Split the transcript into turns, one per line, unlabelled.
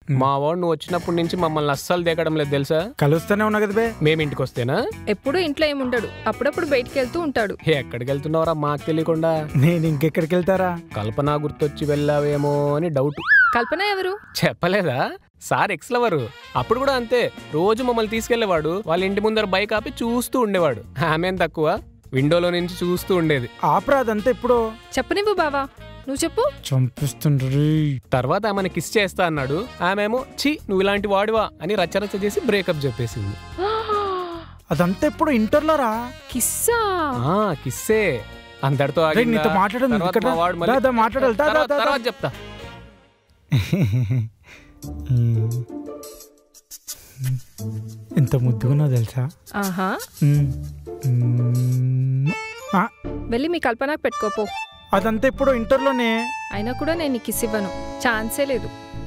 మా వాడు నువ్వు వచ్చినప్పటి నుంచి మమ్మల్ని అస్సలు దిగడం లేదు తెలుసా
కలుస్తూనే ఉన్నా కదా బే
మేము ఇంటికి వస్తేనా
ఎప్పుడూ ఇంట్లో ఏముండడు అప్పుడప్పుడు బయటికి వెళ్తూ ఉంటాడు
ఎక్కడికి వెళ్తున్నావురా మాకు తెలియకుండా
నేను ఇంకెక్కడికి వెళ్తారా
కల్పన గుర్తొచ్చి వెళ్ళావేమో అని డౌట్
కల్పన ఎవరు
చెప్పలేదా సార్ ఎక్స్ లవరు అప్పుడు కూడా అంతే రోజు మమ్మల్ని తీసుకెళ్లేవాడు వాళ్ళ ఇంటి ముందర బైక్ ఆపి చూస్తూ ఉండేవాడు ఆమెం తక్కువ విండోలో నుంచి చూస్తూ ఉండేది
ఆపరా అదంతా ఇప్పుడు
చెప్పనివ్వు బావా నువ్వు చెప్పు
చంపిస్తుండ్రీ
తర్వాత ఆమెను కిస్ చేస్తా అన్నాడు ఆమెమో ఛీ నువ్వు ఇలాంటి వాడివా అని రచ్చరచ్చ చేసి బ్రేకప్ చెప్పేసింది
అదంతా ఇప్పుడు ఇంటర్లో రా
కిస్సా
ఆ కిస్సే అంతటితో
రేయ్,
ఆగిందా?
నీతో మాట్లాడడం
తర్వాత
ఇక్కడ
మా వాడు మళ్ళీ-
దా, దా, మాట్లాడాలి. దా, దా,
తర్వాత-
దా, దా.
తర్వాత చెప్తా
ఎంత ముద్దుగున్నా తెలుసా
ఆహా
మ్మ్. మ్మ్. ఆ,
వెళ్ళి మీ కల్పనకు పెట్టుకోపో
అదంతా ఇప్పుడు ఇంటర్లోనే
అయినా కూడా నేను నీకు కిస్ ఇవ్వను ఛాన్సే లేదు